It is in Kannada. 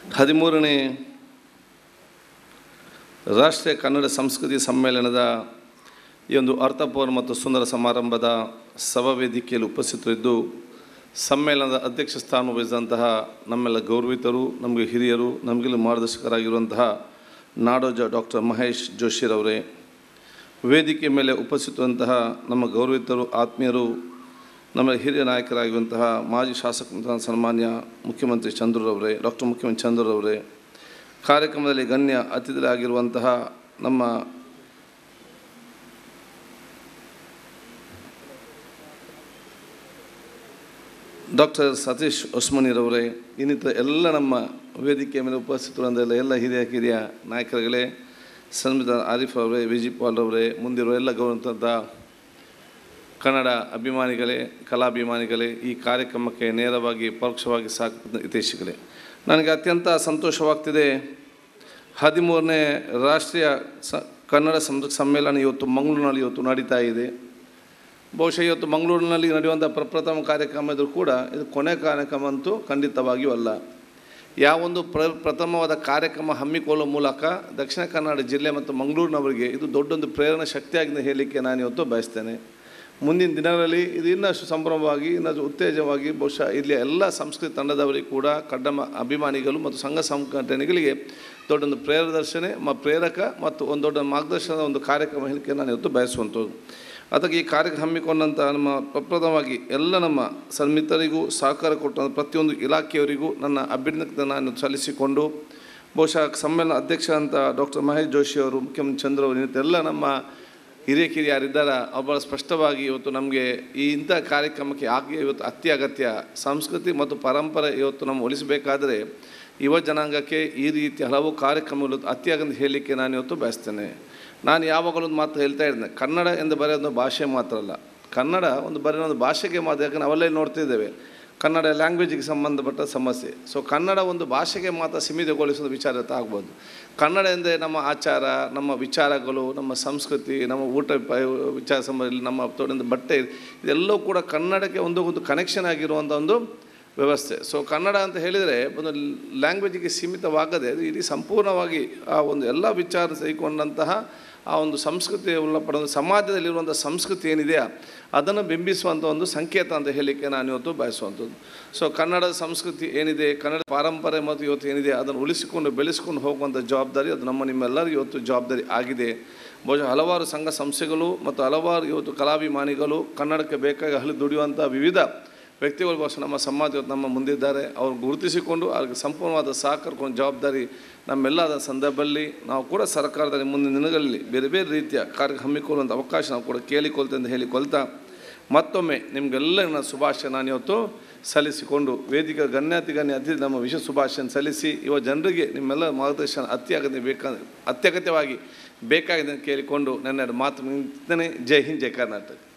ಹದಿಮೂರನೇ ರಾಷ್ಟ್ರೀಯ ಕನ್ನಡ ಸಂಸ್ಕೃತಿ ಸಮ್ಮೇಳನದ ಈ ಒಂದು ಅರ್ಥಪೂರ್ಣ ಮತ್ತು ಸುಂದರ ಸಮಾರಂಭದ ಸಭಾವೇದಿಕೆಯಲ್ಲಿ ಉಪಸ್ಥಿತರಿದ್ದು ಸಮ್ಮೇಳನದ ಅಧ್ಯಕ್ಷ ಸ್ಥಾನ ವಹಿಸಿದಂತಹ ನಮ್ಮೆಲ್ಲ ಗೌರವಿತರು ನಮಗೆ ಹಿರಿಯರು ನಮಗೆಲ್ಲ ಮಾರ್ಗದರ್ಶಕರಾಗಿರುವಂತಹ ನಾಡೋಜ ಡಾಕ್ಟರ್ ಮಹೇಶ್ ಜೋಶಿರವರೇ ವೇದಿಕೆ ಮೇಲೆ ಉಪಸ್ಥಿತವಂತಹ ನಮ್ಮ ಗೌರವಿತರು ಆತ್ಮೀಯರು ನಮ್ಮ ಹಿರಿಯ ನಾಯಕರಾಗಿರುವಂತಹ ಮಾಜಿ ಶಾಸಕ ಸನ್ಮಾನ್ಯ ಮುಖ್ಯಮಂತ್ರಿ ಚಂದ್ರರವರೇ ಡಾಕ್ಟರ್ ಮುಖ್ಯಮಂತ್ರಿ ಚಂದ್ರರವರೇ ಕಾರ್ಯಕ್ರಮದಲ್ಲಿ ಗಣ್ಯ ಅತಿಥಿಗಳಾಗಿರುವಂತಹ ನಮ್ಮ ಡಾಕ್ಟರ್ ಸತೀಶ್ ಒಸ್ಮನಿರವರೇ ಇನ್ನಿತರ ಎಲ್ಲ ನಮ್ಮ ವೇದಿಕೆಯ ಮೇಲೆ ಉಪಸ್ಥಿತರಂದೆಲ್ಲ ಎಲ್ಲ ಹಿರಿಯ ಕಿರಿಯ ನಾಯಕರುಗಳೇ ಸಂವಿಧಾನ ಆರಿಫ್ ಅವರೇ ವಿಜಿ ಪಾಲ್ ಅವರೇ ಮುಂದಿರುವ ಎಲ್ಲ ಗೌರವಂತ ಕನ್ನಡ ಅಭಿಮಾನಿಗಳೇ ಕಲಾಭಿಮಾನಿಗಳೇ ಈ ಕಾರ್ಯಕ್ರಮಕ್ಕೆ ನೇರವಾಗಿ ಪರೋಕ್ಷವಾಗಿ ಸಾಕು ಹಿತೈಷಿಗಳೇ ನನಗೆ ಅತ್ಯಂತ ಸಂತೋಷವಾಗ್ತಿದೆ ಹದಿಮೂರನೇ ರಾಷ್ಟ್ರೀಯ ಸ ಕನ್ನಡ ಸಂ ಸಮ್ಮೇಳನ ಇವತ್ತು ಮಂಗಳೂರಿನಲ್ಲಿ ಇವತ್ತು ನಡೀತಾ ಇದೆ ಬಹುಶಃ ಇವತ್ತು ಮಂಗಳೂರಿನಲ್ಲಿ ನಡೆಯುವಂಥ ಪ್ರಪ್ರಥಮ ಕಾರ್ಯಕ್ರಮ ಇದ್ರೂ ಕೂಡ ಇದು ಕೊನೆ ಕಾರ್ಯಕ್ರಮ ಅಂತೂ ಖಂಡಿತವಾಗಿಯೂ ಅಲ್ಲ ಯಾವೊಂದು ಪ್ರ ಪ್ರಥಮವಾದ ಕಾರ್ಯಕ್ರಮ ಹಮ್ಮಿಕೊಳ್ಳುವ ಮೂಲಕ ದಕ್ಷಿಣ ಕನ್ನಡ ಜಿಲ್ಲೆ ಮತ್ತು ಮಂಗಳೂರಿನವರಿಗೆ ಇದು ದೊಡ್ಡೊಂದು ಪ್ರೇರಣಾ ಶಕ್ತಿಯಾಗಿದೆ ಹೇಳಲಿಕ್ಕೆ ನಾನು ಇವತ್ತು ಬಯಸ್ತೇನೆ ಮುಂದಿನ ದಿನಗಳಲ್ಲಿ ಇದು ಇನ್ನಷ್ಟು ಸಂಭ್ರಮವಾಗಿ ಇನ್ನಷ್ಟು ಉತ್ತೇಜವಾಗಿ ಬಹುಶಃ ಇಲ್ಲಿ ಎಲ್ಲ ಸಂಸ್ಕೃತಿ ತಂಡದವರಿಗೆ ಕೂಡ ಕಡ್ಡಮ ಅಭಿಮಾನಿಗಳು ಮತ್ತು ಸಂಘ ಸಂಘಟನೆಗಳಿಗೆ ದೊಡ್ಡೊಂದು ಪ್ರೇರದರ್ಶನೆ ಮ ಪ್ರೇರಕ ಮತ್ತು ಒಂದು ದೊಡ್ಡ ಮಾರ್ಗದರ್ಶನದ ಒಂದು ಕಾರ್ಯಕ್ರಮ ಹೇಳಲಿಕ್ಕೆ ನಾನು ಇವತ್ತು ಬಯಸುವಂಥದ್ದು ಅದಕ್ಕೆ ಈ ಕಾರ್ಯಕ್ರಮ ಹಮ್ಮಿಕೊಂಡಂಥ ನಮ್ಮ ಪ್ರಪ್ರಥಮವಾಗಿ ಎಲ್ಲ ನಮ್ಮ ಸನ್ಮಿತರಿಗೂ ಸಹಕಾರ ಕೊಟ್ಟ ಪ್ರತಿಯೊಂದು ಇಲಾಖೆಯವರಿಗೂ ನನ್ನ ಅಭ್ಯರ್ಥನೆ ನಾನು ಸಲ್ಲಿಸಿಕೊಂಡು ಬಹುಶಃ ಸಮ್ಮೇಳನ ಅಧ್ಯಕ್ಷ ಅಂತ ಡಾಕ್ಟರ್ ಮಹೇಶ್ ಜೋಶಿ ಅವರು ಮುಖ್ಯಮಂತ್ರಿ ಚಂದ್ರ ಅವರು ಎಲ್ಲ ನಮ್ಮ ಹಿರಿಯ ಕಿರಿಯ ಯಾರಿದ್ದಾರೆ ಅವ್ರು ಭಾಳ ಸ್ಪಷ್ಟವಾಗಿ ಇವತ್ತು ನಮಗೆ ಈ ಇಂಥ ಕಾರ್ಯಕ್ರಮಕ್ಕೆ ಆಗಿ ಇವತ್ತು ಅತಿ ಅಗತ್ಯ ಸಂಸ್ಕೃತಿ ಮತ್ತು ಪರಂಪರೆ ಇವತ್ತು ನಮ್ಮ ಉಳಿಸಬೇಕಾದರೆ ಯುವ ಜನಾಂಗಕ್ಕೆ ಈ ರೀತಿ ಹಲವು ಕಾರ್ಯಕ್ರಮಗಳು ಅತಿ ಅಗತ್ಯ ಹೇಳಲಿಕ್ಕೆ ನಾನು ಇವತ್ತು ಬಯಸ್ತೇನೆ ನಾನು ಯಾವಾಗಲೂ ಒಂದು ಮಾತು ಹೇಳ್ತಾ ಇದ್ದೇನೆ ಕನ್ನಡ ಎಂದು ಬರೆಯೋದು ಭಾಷೆ ಮಾತ್ರ ಅಲ್ಲ ಕನ್ನಡ ಒಂದು ಬರೀ ಒಂದು ಭಾಷೆಗೆ ಮಾತ್ರ ಯಾಕಂದ್ರೆ ನಾವೆಲ್ಲ ನೋಡ್ತಿದ್ದೇವೆ ಕನ್ನಡ ಲ್ಯಾಂಗ್ವೇಜಿಗೆ ಸಂಬಂಧಪಟ್ಟ ಸಮಸ್ಯೆ ಸೊ ಕನ್ನಡ ಒಂದು ಭಾಷೆಗೆ ಮಾತ್ರ ಸೀಮಿತಗೊಳಿಸೋದು ವಿಚಾರ ಆಗ್ಬೋದು ಕನ್ನಡ ಎಂದರೆ ನಮ್ಮ ಆಚಾರ ನಮ್ಮ ವಿಚಾರಗಳು ನಮ್ಮ ಸಂಸ್ಕೃತಿ ನಮ್ಮ ಊಟ ಪ- ವಿಚಾರ ಸಂಬಂಧ ನಮ್ಮ ತೊಡೆದ ಬಟ್ಟೆ ಇದೆಲ್ಲವೂ ಕೂಡ ಕನ್ನಡಕ್ಕೆ ಒಂದು ಒಂದು ಕನೆಕ್ಷನ್ ಆಗಿರುವಂಥ ಒಂದು ವ್ಯವಸ್ಥೆ ಸೊ ಕನ್ನಡ ಅಂತ ಹೇಳಿದರೆ ಒಂದು ಲ್ಯಾಂಗ್ವೇಜಿಗೆ ಸೀಮಿತವಾಗದೆ ಅದು ಇಡೀ ಸಂಪೂರ್ಣವಾಗಿ ಆ ಒಂದು ಎಲ್ಲ ವಿಚಾರ ತೆಗೆದುಕೊಂಡಂತಹ ಆ ಒಂದು ಸಂಸ್ಕೃತಿ ಉಳ್ಳಪಡ ಸಮಾಜದಲ್ಲಿರುವಂಥ ಸಂಸ್ಕೃತಿ ಏನಿದೆಯಾ ಅದನ್ನು ಬಿಂಬಿಸುವಂಥ ಒಂದು ಸಂಕೇತ ಅಂತ ಹೇಳಲಿಕ್ಕೆ ನಾನು ಇವತ್ತು ಬಯಸುವಂಥದ್ದು ಸೊ ಕನ್ನಡದ ಸಂಸ್ಕೃತಿ ಏನಿದೆ ಕನ್ನಡ ಪಾರಂಪರೆ ಮತ್ತು ಇವತ್ತು ಏನಿದೆ ಅದನ್ನು ಉಳಿಸಿಕೊಂಡು ಬೆಳೆಸಿಕೊಂಡು ಹೋಗುವಂಥ ಜವಾಬ್ದಾರಿ ಅದು ನಮ್ಮ ನಿಮ್ಮೆಲ್ಲರಿಗೂ ಇವತ್ತು ಜವಾಬ್ದಾರಿ ಆಗಿದೆ ಬಹುಶಃ ಹಲವಾರು ಸಂಘ ಸಂಸ್ಥೆಗಳು ಮತ್ತು ಹಲವಾರು ಇವತ್ತು ಕಲಾಭಿಮಾನಿಗಳು ಕನ್ನಡಕ್ಕೆ ಬೇಕಾಗಿ ಹಳಿ ದುಡಿಯುವಂಥ ವಿವಿಧ ವ್ಯಕ್ತಿಗಳು ಬಹುಶಃ ನಮ್ಮ ಸಮಾಜ ಇವತ್ತು ನಮ್ಮ ಮುಂದಿದ್ದಾರೆ ಅವ್ರು ಗುರುತಿಸಿಕೊಂಡು ಅವ್ರಿಗೆ ಸಂಪೂರ್ಣವಾದ ಸಹಕಾರಕೊಂಡು ಜವಾಬ್ದಾರಿ ನಮ್ಮೆಲ್ಲದ ಸಂದರ್ಭದಲ್ಲಿ ನಾವು ಕೂಡ ಸರ್ಕಾರದಲ್ಲಿ ಮುಂದಿನ ದಿನಗಳಲ್ಲಿ ಬೇರೆ ಬೇರೆ ರೀತಿಯ ಕಾರ್ಯ ಹಮ್ಮಿಕೊಳ್ಳುವಂಥ ಅವಕಾಶ ನಾವು ಕೂಡ ಕೇಳಿಕೊಳ್ತೇವೆ ಅಂತ ಹೇಳಿಕೊಳ್ತಾ ಮತ್ತೊಮ್ಮೆ ನಿಮಗೆಲ್ಲ ನನ್ನ ಶುಭಾಶಯ ನಾನು ಇವತ್ತು ಸಲ್ಲಿಸಿಕೊಂಡು ವೇದಿಕೆ ಗಣ್ಯಾತಿ ಗಣ್ಯ ಅತಿಥಿ ನಮ್ಮ ವಿಶೇಷ ಶುಭಾಶಯ ಸಲ್ಲಿಸಿ ಇವ ಜನರಿಗೆ ನಿಮ್ಮೆಲ್ಲ ಮಾರ್ಗದರ್ಶನ ಅತ್ಯಗತ್ಯ ಬೇಕಾ ಅತ್ಯಗತ್ಯವಾಗಿ ಬೇಕಾಗಿದೆ ಅಂತ ಕೇಳಿಕೊಂಡು ನನ್ನ ಮಾತು ನಿಂತೇನೆ ಜೈ ಹಿಂದ್ ಜೈ ಕರ್ನಾಟಕ